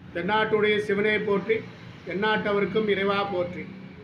தென்னாட்டுடைய சிவனை போற்றி எந்நாட்டவருக்கும் இறைவா போற்றி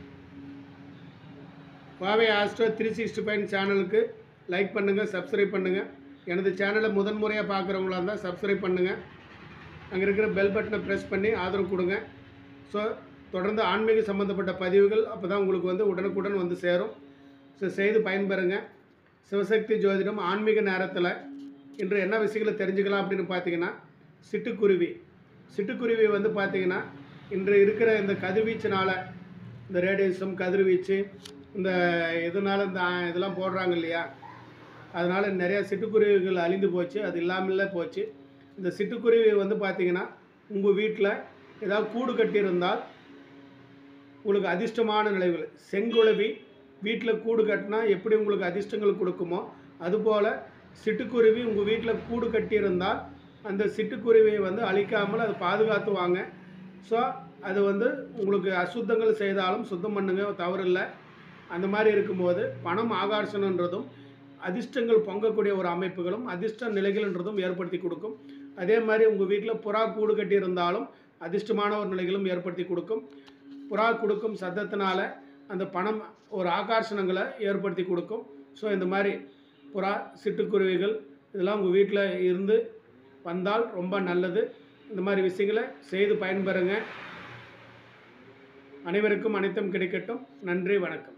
பாவை ஆஸ்ட்ரோ த்ரீ சிக்ஸ்டி ஃபைவ் சேனலுக்கு லைக் பண்ணுங்கள் சப்ஸ்கிரைப் பண்ணுங்கள் எனது சேனலை முதன்முறையாக பார்க்குறவங்களா இருந்தால் சப்ஸ்கிரைப் பண்ணுங்கள் அங்கே இருக்கிற பெல் பட்டனை ப்ரெஸ் பண்ணி ஆதரவு கொடுங்க ஸோ தொடர்ந்து ஆன்மீக சம்மந்தப்பட்ட பதிவுகள் அப்போ தான் உங்களுக்கு வந்து உடனுக்குடன் வந்து சேரும் ஸோ செய்து பயன்பெறுங்க சிவசக்தி ஜோதிடம் ஆன்மீக நேரத்தில் இன்று என்ன விஷயங்களை தெரிஞ்சுக்கலாம் அப்படின்னு பார்த்தீங்கன்னா சிட்டுக்குருவி சிட்டுக்குருவி வந்து பார்த்தீங்கன்னா இன்று இருக்கிற இந்த கதிர்வீச்சினால் இந்த ரேடியேஷன் கதிர்வீச்சு இந்த இதனால் இந்த ஆ, இதெல்லாம் போடுறாங்க இல்லையா அதனால் நிறையா சிட்டுக்குருவிகள் அழிந்து போச்சு அது இல்லாமலே போச்சு இந்த சிட்டுக்குருவி வந்து பார்த்தீங்கன்னா உங்கள் வீட்டில் ஏதாவது கூடு கட்டியிருந்தால் உங்களுக்கு அதிர்ஷ்டமான நிலைகள் செங்குழவி வீட்டில் கூடு கட்டினா எப்படி உங்களுக்கு அதிர்ஷ்டங்கள் கொடுக்குமோ அதுபோல் சிட்டுக்குருவி உங்கள் வீட்டில் கூடு கட்டியிருந்தால் அந்த சிட்டுக்குருவியை வந்து அழிக்காமல் அதை பாதுகாத்து வாங்க ஸோ அது வந்து உங்களுக்கு அசுத்தங்கள் செய்தாலும் சுத்தம் பண்ணுங்க தவறில்லை அந்த மாதிரி இருக்கும்போது பணம் ஆகர்ஷணன்றதும் அதிர்ஷ்டங்கள் பொங்கக்கூடிய ஒரு அமைப்புகளும் அதிர்ஷ்ட நிலைகள்ன்றதும் ஏற்படுத்தி கொடுக்கும் அதே மாதிரி உங்கள் வீட்டில் புறா கூடு கட்டியிருந்தாலும் அதிர்ஷ்டமான ஒரு நிலைகளும் ஏற்படுத்தி கொடுக்கும் புறா கொடுக்கும் சத்தத்தினால அந்த பணம் ஒரு ஆகர்ஷணங்களை ஏற்படுத்தி கொடுக்கும் ஸோ இந்த மாதிரி புறா சிட்டுக்குருவிகள் இதெல்லாம் உங்கள் வீட்டில் இருந்து வந்தால் ரொம்ப நல்லது இந்த மாதிரி விஷயங்களை செய்து பயன்பெறுங்க அனைவருக்கும் அனைத்தும் கிடைக்கட்டும் நன்றி வணக்கம்